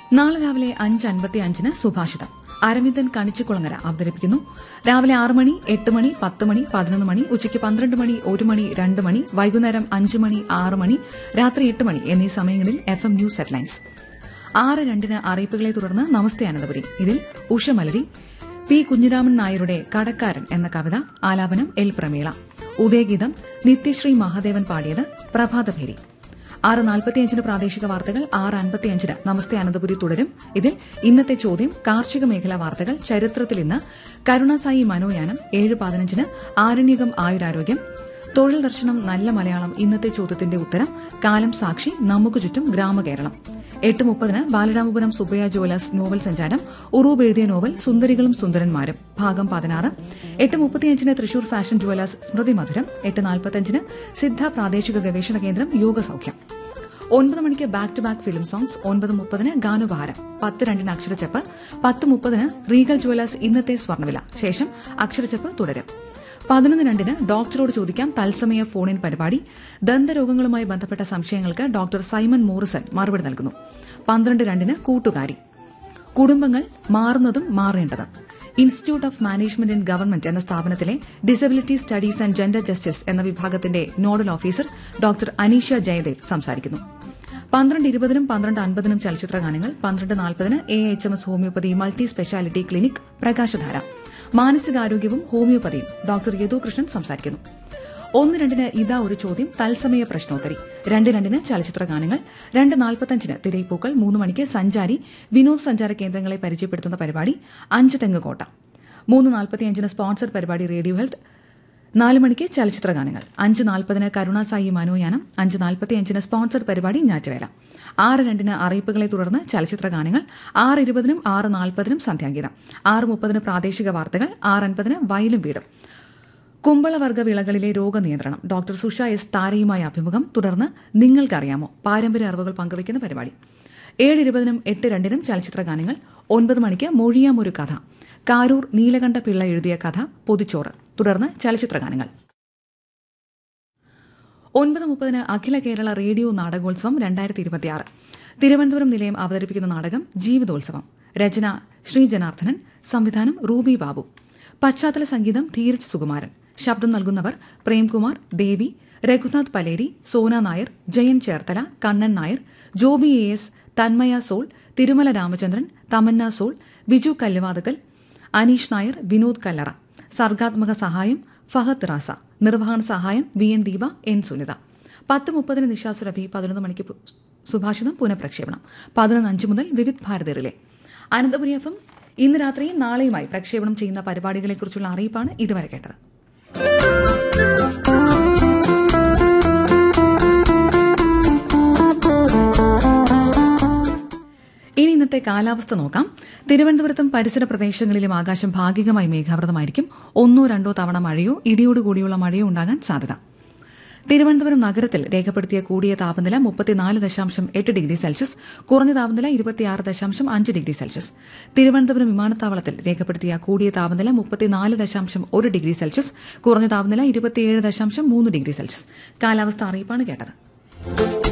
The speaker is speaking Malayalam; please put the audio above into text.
നാളെ രാവിലെ അഞ്ച് അൻപത്തി അഞ്ചിന് സുഭാഷിതം അരവിന്ദൻ കണിച്ചുകുളങ്ങര അവതരിപ്പിക്കുന്നു രാവിലെ ആറ് മണി എട്ട് മണി പത്ത് മണി പതിനൊന്ന് മണി ഉച്ചയ്ക്ക് പന്ത്രണ്ട് മണി ഒരു മണി രണ്ട് മണി വൈകുന്നേരം അഞ്ച് മണി ആറ് മണി രാത്രി എട്ട് മണി എന്നീ സമയങ്ങളിൽ എഫ് എം ന്യൂസ് ഹെഡ്ലൈൻസ് ആറ് രണ്ടിന് അറിയിപ്പുകളെ തുടർന്ന് നമസ്തേ അനന്തപുരി ഇതിൽ ഉഷമലരി പി കുഞ്ഞിരാമൻ നായരുടെ കടക്കാരൻ എന്ന കവിത ആലാപനം എൽ പ്രമീള ഉദയഗീതം നിത്യശ്രീ മഹാദേവൻ പാടിയത് പ്രഭാതഭേരി ആറ് നാൽപ്പത്തിയഞ്ചിന് പ്രാദേശിക വാർത്തകൾ ആറ് അൻപത്തിയഞ്ചിന് നമസ്തേ അനന്തപുരി തുടരും ഇതിൽ ഇന്നത്തെ ചോദ്യം കാർഷിക മേഖലാ വാർത്തകൾ ചരിത്രത്തിൽ ഇന്ന് കരുണാസായി മനോയാനം ഏഴ് പതിനഞ്ചിന് ആരണ്യകം ആയുരാരോഗ്യം തൊഴിൽ ദർശനം നല്ല മലയാളം ഇന്നത്തെ ചോദ്യത്തിന്റെ ഉത്തരം കാലം സാക്ഷി നമുക്ക് ചുറ്റും ഗ്രാമകേരളം എട്ട് മുപ്പതിന് ബാലരാമപുരം സുബയ്യ ജോലസ് നോവൽ സഞ്ചാരം ഉറൂബ് എഴുതിയ നോവൽ സുന്ദരികളും സുന്ദരന്മാരും ഭാഗം പതിനാറ് എട്ട് മുപ്പത്തിയഞ്ചിന് തൃശൂർ ഫാഷൻ ജുവലേഴ്സ് സ്മൃതി മധുരം എട്ട് നാൽപ്പത്തഞ്ചിന് സിദ്ധ പ്രാദേശിക ഗവേഷണ കേന്ദ്രം യോഗസൌഖ്യം ഒൻപത് മണിക്ക് back to back film songs ഒൻപത് മുപ്പതിന് ഗാനുപഹാരം പത്ത് രണ്ടിന് അക്ഷരച്ചപ്പ് പത്ത് മുപ്പതിന് റീഗൽ ജുവലേഴ്സ് ഇന്നത്തെ സ്വർണ്ണവില ശേഷം അക്ഷരച്ചപ്പ് തുടരും പതിനൊന്ന് രണ്ടിന് ഡോക്ടറോട് ചോദിക്കാം തത്സമയ ഫോൺ ഇൻ പരിപാടി ദന്തരോഗങ്ങളുമായി ബന്ധപ്പെട്ട സംശയങ്ങൾക്ക് ഡോക്ടർ സൈമൺ മോറിസൺ മറുപടി നൽകുന്നു പന്ത്രണ്ട് രണ്ടിന് കൂട്ടുകാരി കുടുംബങ്ങൾ മാറുന്നതും മാറേണ്ടതും institute of management in government എന്ന സ്ഥാപനത്തിലെ disability studies and gender justice എന്ന വിഭാഗത്തിന്റെ nodal officer doctor Aneesha Jayadev സംസാരിക്കുന്നു പന്ത്രണ്ട് ഇരുപതിനും പന്ത്രണ്ട് അൻപതിനും ചലച്ചിത്ര ഗാനങ്ങൾ പന്ത്രണ്ട് നാൽപ്പതിന് A H M S homeopathy multi speciality clinic പ്രകാശധാര മാനസികാരോഗ്യവും ഹോമിയോപ്പതിയും ഡോക്ടർ യദുകൃഷ്ണൻ സംസാരിക്കുന്നു ഒന്ന് രണ്ടിന് ഇതാ ഒരു ചോദ്യം തത്സമയ പ്രശ്നോത്തരി രണ്ട് രണ്ടിന് ചലച്ചിത്ര ഗാനങ്ങൾ രണ്ട് നാൽപ്പത്തഞ്ചിന് തിരയിപ്പൂക്കൾ മൂന്ന് മണിക്ക് സഞ്ചാരി വിനോദസഞ്ചാര കേന്ദ്രങ്ങളെ പരിചയപ്പെടുത്തുന്ന പരിപാടി അഞ്ച് തെങ്ങ് കോട്ട മൂന്ന് നാൽപ്പത്തിയഞ്ചിന് സ്പോൺസർ പരിപാടി റേഡിയോ ഹെൽത്ത് നാല് മണിക്ക് ചലച്ചിത്ര ഗാനങ്ങൾ അഞ്ച് നാൽപ്പതിന് കരുണാസായി മനോയാനം അഞ്ച് നാൽപ്പത്തിയഞ്ചിന് സ്പോൺസർ പരിപാടി ഞാറ്റുവേല ആറ് രണ്ടിന് അറിയിപ്പുകളെ തുടർന്ന് ചലച്ചിത്ര ഗാനങ്ങൾ ആറ് ഇരുപതിനും ആറ് നാൽപ്പതിനും സന്ധ്യാഗീതം ആറ് മുപ്പതിന് പ്രാദേശിക വാർത്തകൾ ആറ് അൻപതിന് വയലും വീടും കുമ്പളവർഗ വിളകളിലെ രോഗനിയന്ത്രണം ഡോക്ടർ സുഷ എസ് താരയുമായ അഭിമുഖം തുടർന്ന് നിങ്ങൾക്കറിയാമോ പാരമ്പര്യ അറിവുകൾ പങ്കുവയ്ക്കുന്ന പരിപാടി ഏഴ് ഇരുപതിനും എട്ട് രണ്ടിനും ചലച്ചിത്ര ഗാനങ്ങൾ ഒൻപത് മണിക്ക് മൊഴിയാം ഒരു കഥ കാരൂർ നീലകണ്ഠ പിള്ള എഴുതിയ കഥ പൊതിച്ചോറ് തുടർന്ന് ചലച്ചിത്ര ഗാനങ്ങൾ ഒൻപത് മുപ്പതിന് അഖില കേരള റേഡിയോ നാടകോത്സവം രണ്ടായിരത്തി ഇരുപത്തിയാറ് തിരുവനന്തപുരം നിലയം അവതരിപ്പിക്കുന്ന നാടകം ജീവിതോത്സവം രചന ശ്രീ ജനാർദ്ദനൻ സംവിധാനം റൂബി ബാബു പശ്ചാത്തല സംഗീതം ധീരജ് സുകുമാരൻ ശബ്ദം നൽകുന്നവർ Premkumar Devi Raghunath Paleri Sona Nair Jayan Cherthala Kannan Nair Joby A S Thanmaya Sol Thirumala Ramachandran Tamanna Sol Biju Kalluvathukkal Aneesh Nair Vinod Kallara സർഗാത്മക സഹായം ഫഹദ് റാസ നിർവഹണ സഹായം V N Deepa N Sunitha പത്ത് മുപ്പതിന് നിശാസുരഭി പതിനൊന്ന് മണിക്ക് പു- സുഭാഷിതം പുനഃപ്രക്ഷേപണം പതിനൊന്ന് അഞ്ച് മുതൽ Vividh Bharati relay Ananthapuri F M ഇന്ന് രാത്രിയും നാളെയുമായി പ്രക്ഷേപണം ചെയ്യുന്ന പരിപാടികളെക്കുറിച്ചുള്ള അറിയിപ്പാണ് ഇതുവരെ കേട്ടത് ഇനി ഇന്നത്തെ കാലാവസ്ഥ നോക്കാം തിരുവനന്തപുരത്തും പരിസര പ്രദേശങ്ങളിലും ആകാശം ഭാഗികമായി മേഘാവൃതമായിരിക്കും ഒന്നോ രണ്ടോ തവണ മഴയോ ഇടിയോട് കൂടിയുള്ള മഴയോ ഉണ്ടാകാൻ സാധ്യത തിരുവനന്തപുരം നഗരത്തിൽ രേഖപ്പെടുത്തിയ കൂടിയ താപനില മുപ്പത്തിനാല് ദശാംശം എട്ട് ഡിഗ്രി സെൽഷ്യസ് കുറഞ്ഞ താപനില ഇരുപത്തിയാറ് ദശാംശം അഞ്ച് ഡിഗ്രി സെൽഷ്യസ് തിരുവനന്തപുരം വിമാനത്താവളത്തിൽ രേഖപ്പെടുത്തിയ കൂടിയ താപനില മുപ്പത്തിനാല് ദശാംശം ഒരു ഡിഗ്രി സെൽഷ്യസ് കുറഞ്ഞ താപനില ഇരുപത്തിയേഴ് ദശാംശം മൂന്ന് ഡിഗ്രി സെൽഷ്യസ് കാലാവസ്ഥ അറിയിപ്പാണ് കേട്ടത്